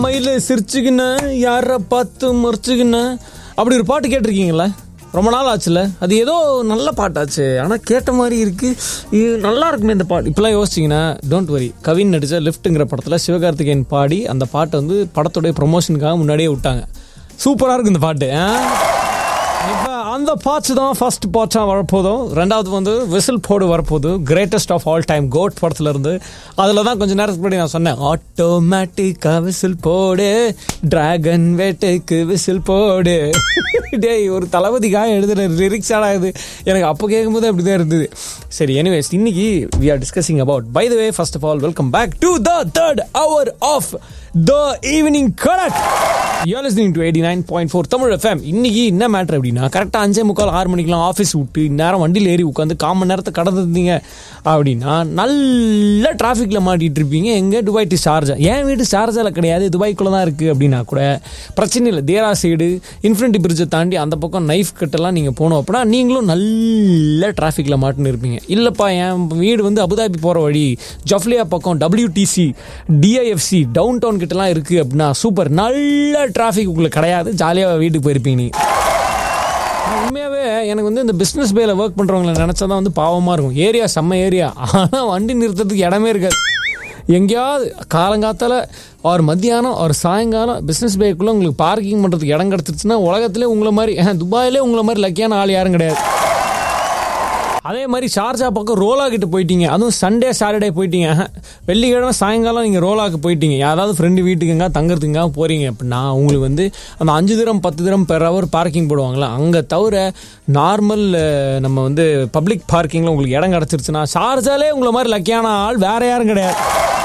மயில சிரிச்சுக்கின யார பார்த்து மறைச்சுக்கின அப்படி ஒரு பாட்டு கேட்டிருக்கீங்களா ரொம்ப நாள் ஆச்சுல அது ஏதோ நல்ல பாட்டாச்சு ஆனால் கேட்ட மாதிரி இருக்கு இது நல்லா இருக்குமே இந்த பாட்டு இப்பெல்லாம் யோசிச்சிங்கன்னா டோன்ட் வரி கவின் நடிச்ச லிஃப்ட்டுங்கிற படத்தில் சிவகார்த்திகேயன் பாடி அந்த பாட்டை வந்து படத்துடைய ப்ரொமோஷனுக்காக முன்னாடியே விட்டாங்க சூப்பராக இருக்கு இந்த பாட்டு ஆ? இப்போ அந்த பாட்ஸ் தான் ஃபர்ஸ்ட் பாட்ஸாக வரப்போதும் ரெண்டாவது வந்து விசில் போடு வரப்போகுது greatest of all time GOAT படத்துல இருந்து அதில் தான் கொஞ்சம் நேரத்துக்கு முன்னாடி நான் சொன்னேன் ஆட்டோமேட்டிக்காக விசில் போடு டிராகன் வேட்டைக்கு விசில் போடு டேய் ஒரு தளபதிக்காக எழுதுற லிரிக்ஸாடா இது எனக்கு அப்போ கேட்கும்போது அப்படி தான் இருந்தது சரி எனிவேஸ் இன்னைக்கு we are discussing about by the way first of all welcome back to the third hour of the evening correct you're listening to eighty nine point four Tamil FM இன்னைக்கு என்ன மேட்ரு அப்படின்னா கரெக்டாக அஞ்சே முக்கால் ஆறு மணிக்கெலாம் ஆஃபீஸ் விட்டு நேரம் வண்டியில் ஏறி உட்காந்து கால் மணி நேரத்தை கடந்துருந்தீங்க அப்படின்னா நல்ல டிராஃபிக்கில் மாட்டிட்டு இருப்பீங்க எங்கே துபாய் டு ஷார்ஜா என் வீடு ஷார்ஜாவில் கிடையாது துபாய்க்குள்ளே தான் இருக்குது அப்படின்னா கூட பிரச்சனை இல்லை தேரா சைடு இன்ஃபினிட்டி பிரிட்ஜை தாண்டி அந்த பக்கம் நைஃப் கட்டெல்லாம் நீங்கள் போனோம் அப்படின்னா நீங்களும் நல்ல டிராஃபிக்கில் மாட்டுன்னு இருப்பீங்க இல்லைப்பா என் வீடு வந்து அபுதாபி போகிற வழி ஜஃப்லியா பக்கம் டபிள்யூடிசி டிஐஎஃப்சி டவுன் டவுன் கிட்டலாம் இருக்குது அப்படின்னா சூப்பர் நல்ல டிராஃபிக் உங்களுக்கு கிடையாது ஜாலியாக வீட்டுக்கு போயிருப்பீங்க நீ உண்மையாகவே எனக்கு வந்து இந்த பிஸ்னஸ் பேல ஒர்க் பண்ணுறவங்கள நினச்சா தான் வந்து பாவமாக இருக்கும் ஏரியா செம்ம ஏரியா ஆனால் வண்டி நிறுத்துறதுக்கு இடமே இருக்காது எங்கேயாவது காலங்காத்தால ஒரு மத்தியானம் ஒரு சாயங்காலம் பிஸ்னஸ் பேக்குள்ளே உங்களுக்கு பார்க்கிங் பண்ணுறதுக்கு இடம் கிடச்சிருச்சுன்னா உலகத்திலே உங்களை மாதிரி அஹ், துபாயிலே உங்களை மாதிரி லக்கியான ஆள் யாரும் கிடையாது அதே மாதிரி ஷார்ஜா பக்கம் ரோலா கிட்ட போயிட்டீங்க அதுவும் சண்டே சாட்டர்டே போயிட்டீங்க அஹ், வெள்ளிக்கிழமை சாயங்காலம் நீங்கள் ரோலாக்கு போயிட்டீங்க யாராவது ஃப்ரெண்டு வீட்டுக்குங்க தங்குறதுக்காக போறீங்க அப்படின்னா உங்களுக்கு வந்து அந்த அஞ்சு திரம் பத்து திரம் பெர் ஹவர் பார்க்கிங் போடுவாங்களா அங்கே தவிர நார்மல் நம்ம வந்து பப்ளிக் பார்க்கிங்கில் உங்களுக்கு இடம் கிடச்சிருச்சுன்னா ஷார்ஜாலே உங்களை மாதிரி லக்கியான ஆள் வேற யாரும் கிடையாது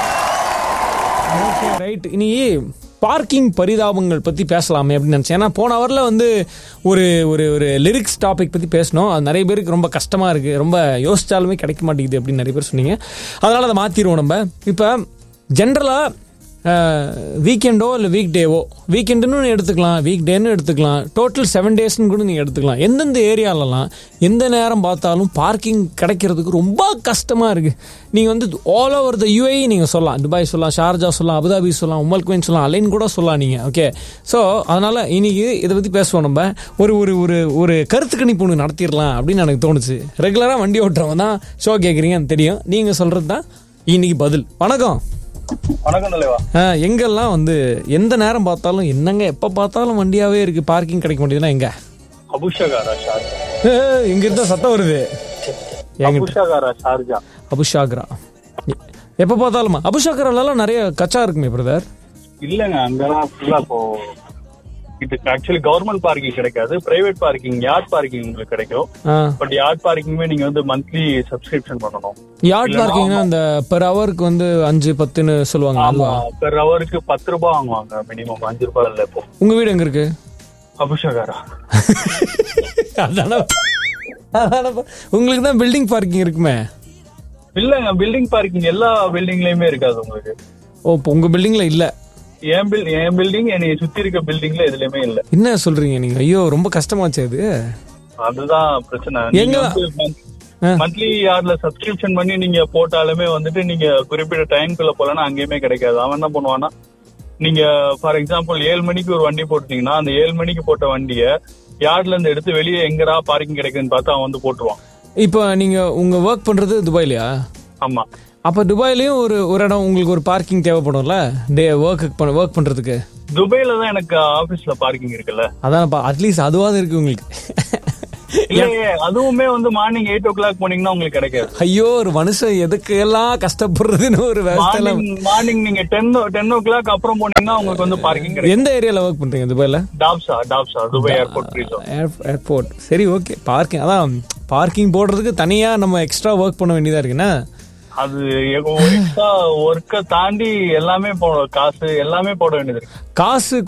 ஓகே ரைட் இனி பார்க்கிங் பரிதாபங்கள் பற்றி பேசலாமே அப்படின்னு நினச்சேன் ஏன்னா போன ஹவரில் வந்து ஒரு ஒரு ஒரு லிரிக்ஸ் டாபிக் பற்றி பேசணும் அது நிறைய பேருக்கு ரொம்ப கஷ்டமாக இருக்குது ரொம்ப யோசிச்சாலுமே கிடைக்க மாட்டேங்குது அப்படின்னு நிறைய பேர் சொன்னீங்க அதனால் அதை மாற்றிடுவோம் நம்ம இப்போ ஜென்ரலாக வீக்கெண்டோ இல்லை வீக் டேவோ வீக்கெண்டுன்னு எடுத்துக்கலாம் வீக் டேன்னு எடுத்துக்கலாம் டோட்டல் செவன் டேஸ்னு கூட நீங்கள் எடுத்துக்கலாம் எந்தெந்த ஏரியாலலாம் எந்த நேரம் பார்த்தாலும் பார்க்கிங் கிடைக்கிறதுக்கு ரொம்ப கஷ்டமாக இருக்குது நீங்கள் வந்து ஆல் ஓவர் த யூஏ நீங்கள் சொல்லலாம் துபாய் சொல்லலாம் ஷார்ஜா சொல்லலாம் அபுதாபி சொல்லலாம் உமல் குவைன் சொல்லலாம் அலைன் கூட சொல்லலாம் நீங்கள் ஓகே ஸோ அதனால் இன்னைக்கு இதை பற்றி பேசுவோம் நம்ம ஒரு ஒரு ஒரு ஒரு கருத்து கணிப்பு ஒன்று நடத்திடலாம் அப்படின்னு எனக்கு தோணுச்சு ரெகுலராக வண்டி ஓட்டுறவங்க தான் ஷோ கேட்குறீங்கன்னு தெரியும் நீங்கள் சொல்கிறது தான் இன்னைக்கு பதில் வணக்கம் வணக்கம் தலைவா ஆ, எங்கெல்லாம் வந்து எந்த நேரம் பார்த்தாலும் என்னங்க எப்போ பார்த்தாலும் வண்டியாவே இருக்கு பார்க்கிங் கிடைக்க மாட்டேங்குதுன்னா எங்க அபுஷகாரா ஷார்ஜா ஏ, இங்க இருந்தா சத்தம் வருது எங்கிட்ட அபுஷகாரா ஷார்ஜா அபுஷாக்ரா எப்போ பார்த்தாலுமா அபுஷாக்ராலாம் நிறைய கச்சா இருக்குமே பிரதர் இல்லங்க அங்கெல்லாம் ஃபுல்லா இப்போ இது ஆக்சுவலி கவர்மெண்ட் பார்க்கிங் கிடைக்காது பிரைவேட் பார்க்கிங் யார்ட் பார்க்கிங் உங்களுக்கு கிடைக்கும் பட் யார்ட் பார்க்கிங்குமே நீங்க வந்து மந்த்லி சப்ஸ்கிரிப்ஷன் பண்ணணும் யார்ட் பார்க்கிங்னா அந்த பெர் ஹவருக்கு வந்து அஞ்சு பத்துன்னு சொல்லுவாங்க ஆமா அதுவா பெர் ஹவருக்கு பத்து ரூபாய் வாங்குவாங்க மினிமம் அஞ்சு ரூபாய் இல்ல இப்போ உங்க வீடு எங்க இருக்கு அபுஷகாரா அதான அதான உங்களுக்கு தான் பில்டிங் பார்க்கிங் இருக்குமே இல்லங்க பில்டிங் பார்க்கிங் எல்லா பில்டிங்லயுமே இருக்காது உங்களுக்கு ஓ இப்போ உங்க பில்டிங்ல இல்ல என் பில் என் பில்டிங் என்னை சுத்தி இருக்க பில்டிங்ல எதுலயுமே இல்ல என்ன சொல்றீங்க நீங்க ஐயோ ரொம்ப கஷ்டமாச்சு அது அதுதான் பிரச்சனை எங்க- ஆ. மந்த்லி யார்ல சப்ஸ்கிரிப்ஷன் பண்ணி நீங்க போட்டாலுமே வந்துட்டு நீங்க குறிப்பிட்ட டைம்குள்ள போலன்னா அங்கேயுமே கிடைக்காது அவன் என்ன பண்ணுவான்னா நீங்க ஃபார் எக்ஸாம்பிள் ஏழு மணிக்கு ஒரு வண்டி போட்டீங்கன்னா அந்த ஏழு மணிக்கு போட்ட வண்டிய யார்ட்ல இருந்து எடுத்து வெளியே எங்கடா பார்க்கிங் கிடைக்குதுன்னு பார்த்து அவன் வந்து போட்டுருவான் இப்போ நீங்க உங்க ஒர்க் பண்றது துபாய்லயா ஆமா அப்ப துபாய்லயும் ஒரு ஒரு இடம் உங்களுக்கு ஒரு பார்க்கிங் தேவைப்படும்ல டே ஒர்க் ஒர்க் பண்றதுக்கு துபாயில தான் எனக்கு ஆபீஸ்ல பார்க்கிங் இருக்குல்ல அதான்ப்பா அட்லீஸ்ட் அதுவாது இருக்கு உங்களுக்கு இல்லையே அதுவுமே வந்து மார்னிங் எயிட் ஓ கிளாக் போனீங்கன்னா உங்களுக்கு கிடைக்காது ஐயோ ஒரு மனுஷன் எதுக்கு எல்லாம் கஷ்டப்படுறதுன்னு ஒரு விவசாயில மார்னிங் மார்னிங் நீங்க டென் டென் ஓ கிளாக் அப்புறம் போனீங்கன்னா உங்களுக்கு வந்து பார்க்கிங் கிடைக்கும் எந்த ஏரியால ஒர்க் பண்றீங்க துபாய்ல டாப்ஸா டாப்ஸா துபாய் ஏர்போர்ட் ஃப்ரீ ஏர்போர்ட் சரி ஓகே பார்க்கிங் அதான் பார்க்கிங் போடுறதுக்கு தனியா நம்ம எக்ஸ்ட்ரா ஒர்க் பண்ண வேண்டியதா இருக்குன்னா அது எக்ஸ்ட்ரா ஒர்க்கை தாண்டி எல்லாமே போட காசு எல்லாமே போட வேண்டியது இருக்கு காசு